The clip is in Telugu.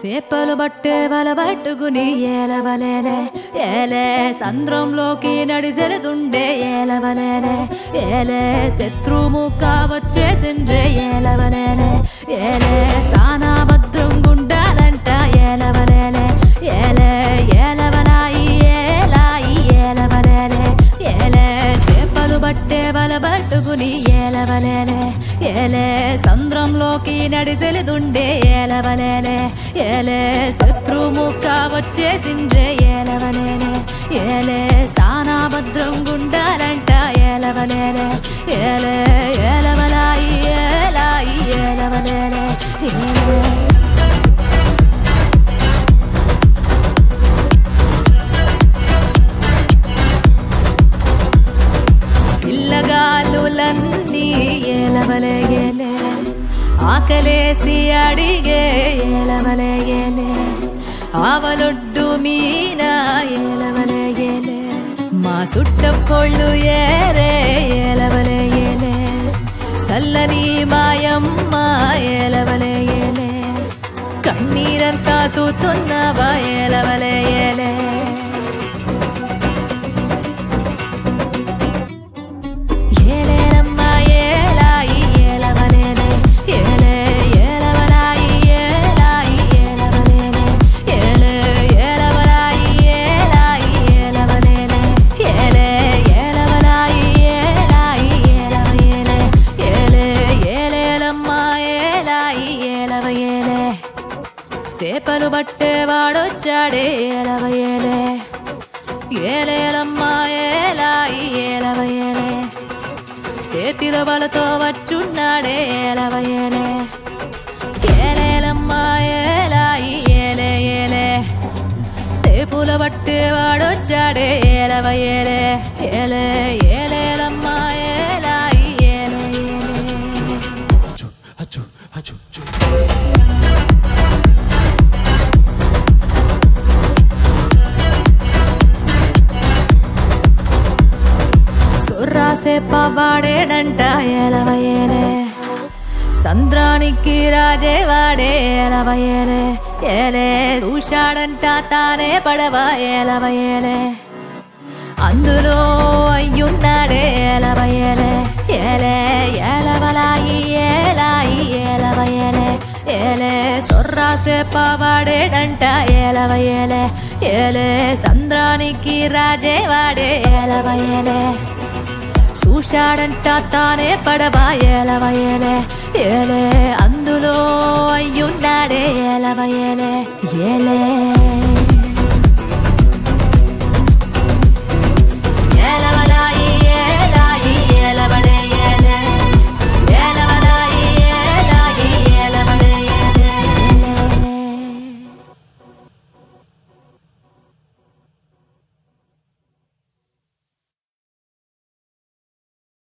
సేపలు బట్టే వల పట్టుకుని ఏలవలేనే ఏలే సంద్రంలోకి నడిసెలుతుండే ఏలవలేనే ఏలే శత్రుముఖ వచ్చేసిండ్రే ఏలవలేనే ఏలే సానా భద్రం గుండాలంట ఏలవలేనే ఏలే ఏలవలాయి ఏలాయి ఏలవలేనే ఏలే సేపలు బట్టే వల పట్టుకుని ఏలవలేనే ఏలే సంద్రంలోకి నడిసెలుతుండే ఏలవలేనే ఏలే శత్రుముఖ వచ్చేసిండ్రే ఏలవలేనే ఏలే సానా భద్రం గుండాలంట ఏలవలేనే ఏలే ఏలవలాయి ఏలాయి ఏలవలేనే ఏలే పిల్లగాలులన్నీ ఏలవలేయలే ఆకలేసి అడిగే ఏలవలేయలే ఆవలొడ్డు మీన ఏలవలేయలే మా సుట్టపొళ్ళు ఏరే ఏలవలేయలే సల్లని మాయమ్మ ఏలవలేయలే కన్నీరంతా సూతున్నవా ఏలవలేయలే ఏలేలమ్మ ఏలాయి ఏలవలేనే ఏలే ఏలవలాయి ఏలాయి ఏలవలేనే ఏలే ఏలవలాయి ఏలాయి ఏలవలేనే ఏలే ఏలవలాయి ఏలాయి ఏలవయేలే ఏలే ఏలేలమ్మ ఏలాయి ఏలవయేలే సేపలు బట్టే వాడొచ్చాడే ఏలవయేలే ఏలేలమ్మ ఏలాయి ఏలవయేలే చేతిలో బలతో వచ్చున్నాడే ఏలవయేలే ఏలేలమ్మ ఏలాయి ఏలే ఏలే సేపుల బట్టి వాడొచ్చాడే ఏలవయేలే ఏలే ఏలేలమ్మ ఏలాయి ఏలే ఏలే అచ్చు అచ్చు అచ్చు సుర్రాసే పవాడేడంట ఏలవయేలే సంద్రానికి రాజే వాడే ఏలవయేలే ఏలే చూశాడంట తానే పడవ ఏలవయేలే అందులో అయ్యున్నాడే ఏలవయేలే ఏలే ఏలవలాయి ఏలాయి ఏలవయేలే ఏలే సొర్రాసే పవాడేడంట ఏలవయేలే ఏలే సంద్రానికి రాజే వాడే ఏలవయేలే చూశాడంట తానే పడవ ఏలవయేలే ఏలే అందులో అయ్యున్నాడే ఏలవయేలే ఏలే